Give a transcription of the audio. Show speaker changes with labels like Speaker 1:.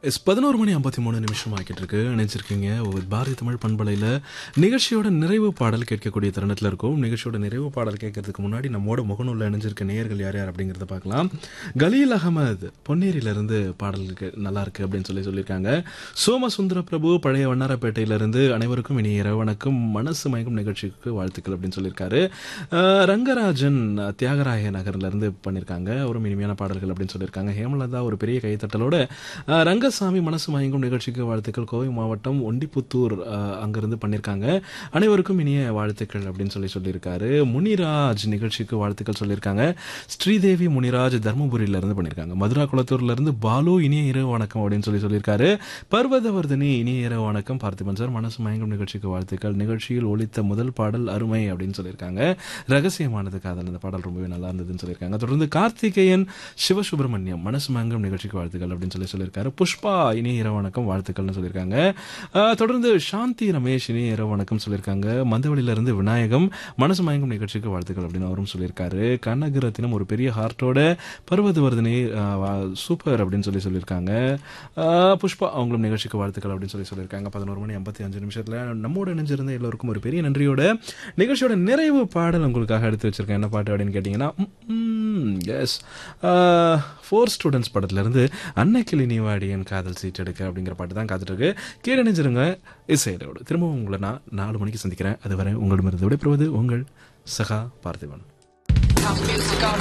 Speaker 1: S பதினோரு மணி ஐம்பத்தி மூணு நிமிஷம் ஆக்கிட்டு இருக்கு நினைச்சிருக்கீங்க ஒரு பாரதி தமிழ் பண்பலையில் நிகழ்ச்சியோட நிறைவு பாடல் கேட்கக்கூடிய தருணத்தில் இருக்கும் நிகழ்ச்சியோட நிறைவு பாடல் கேட்கறதுக்கு முன்னாடி நம்மோட முகநூலில் இணைஞ்சிருக்க நேயர்கள் யார் யார் அப்படிங்கிறத பார்க்கலாம் கலீல் அகமது பொன்னேரியிலிருந்து பாடலுக்கு நல்லா இருக்கு அப்படின்னு சொல்லி சொல்லியிருக்காங்க சோமசுந்தர பிரபு பழைய வண்ணாரப்பேட்டையிலிருந்து அனைவருக்கும் இனி இரவு வணக்கம் மனசு மயக்கும் நிகழ்ச்சிக்கு வாழ்த்துக்கள் அப்படின்னு சொல்லியிருக்காரு அஹ், ரங்கராஜன் அஹ், தியாகராய நகர்ல இருந்து பண்ணியிருக்காங்க அவரும் இனிமையான பாடல்கள் அப்படின்னு சொல்லியிருக்காங்க ஹேமலதா ஒரு பெரிய கைத்தட்டலோட அஹ், ரங்கசாமி மனசு மயங்கும் நிகழ்ச்சிக்கு வாழ்த்துக்கள் கோவை மாவட்டம் ஒண்டிப்புத்தூர் அஹ், அங்கிருந்து பண்ணியிருக்காங்க அனைவருக்கும் இனிய வாழ்த்துக்கள் அப்படின்னு சொல்லி சொல்லியிருக்காரு முனிராஜ் நிகழ்ச்சிக்கு வாழ்த்துக்கள் சொல்லியிருக்காங்க ஸ்ரீதேவி முனிராஜ் தர்மபுரியில இருந்து பண்ணியிருக்காங்க மதுரா குளத்தூர்ல இருந்து பாலு இனிய இரவு வணக்கம் அப்படின்னு சொல்லி சொல்லியிருக்காரு பர்வதவர்தினி இனிய இரவு வணக்கம் பார்த்திபன் சார் மனசு மயங்கும் நிகழ்ச்சிக்கு வாழ்த்துக்கள் நிகழ்ச்சியில் ஒலித்த முதல் பாடல் அருமை அப்படின்னு சொல்லியிருக்காங்க ரகசியமானது காதல் அந்த பாடல் ரொம்பவே நல்லா இருந்ததுன்னு சொல்லியிருக்காங்க தொடர்ந்து கார்த்திகேயன் சிவசுப்பிரமணியம் மனசு மயங்கும் நிகழ்ச்சிக்கு வாழ்த்துக்கள் அப்படின்னு சொல்லி சொல்லியிருக்காரு புஷ்பா இனிய இரவு வணக்கம் வாழ்த்துக்கள்னு சொல்லியிருக்காங்க ஆஹ், தொடர்ந்து சாந்தி ரமேஷ் இனிய இரவு வணக்கம் சொல்லியிருக்காங்க மந்தவெளியில இருந்து விநாயகம் மனசு மயங்கும் நிகழ்ச்சிக்கு வாழ்த்துக்கள் அப்படின்னு அவரும் சொல்லியிருக்காரு கனகரத்தினம் ஒரு பெரிய ஹார்ட்டோட பர்வதவர்தினி ஆஹ், வா- சூப்பர் அப்படின்னு சொல்லி சொல்லியிருக்காங்க ஆஹ், புஷ்பா அவங்களும் நிகழ்ச்சிக்கு வாழ்த்துக்கள் அப்படின்னு சொல்லி சொல்லியிருக்காங்க பதினோரு மணி ஐம்பத்தி அஞ்சு நிமிஷத்துல நம்மோட இணைஞ்சிருந்த எல்லோருக்கும் ஒரு பெரிய நன்றியோட நிகழ்ச்சியோட நிறைவு பாடல் உங்களுக்காக எடுத்து வச்சிருக்கேன் என்ன பாட்டு அப்படின்னு கேட்டிங்கன்னா எஸ் ஃபோர் ஸ்டூடெண்ட்ஸ் படத்துலேருந்து அன்னைக்கிளி நீவாடியன் காதல் சீட் எடுக்க அப்படிங்கிற பாட்டு தான் காத்துட்டு இருக்கு கீழே நினைச்சிருங்க இசையோடு திரும்பவும் உங்களை நான் நாலு மணிக்கு சந்திக்கிறேன் அதுவரை உங்களிடமிருந்து விடைபெறுவது உங்கள் சகா பார்த்திபன்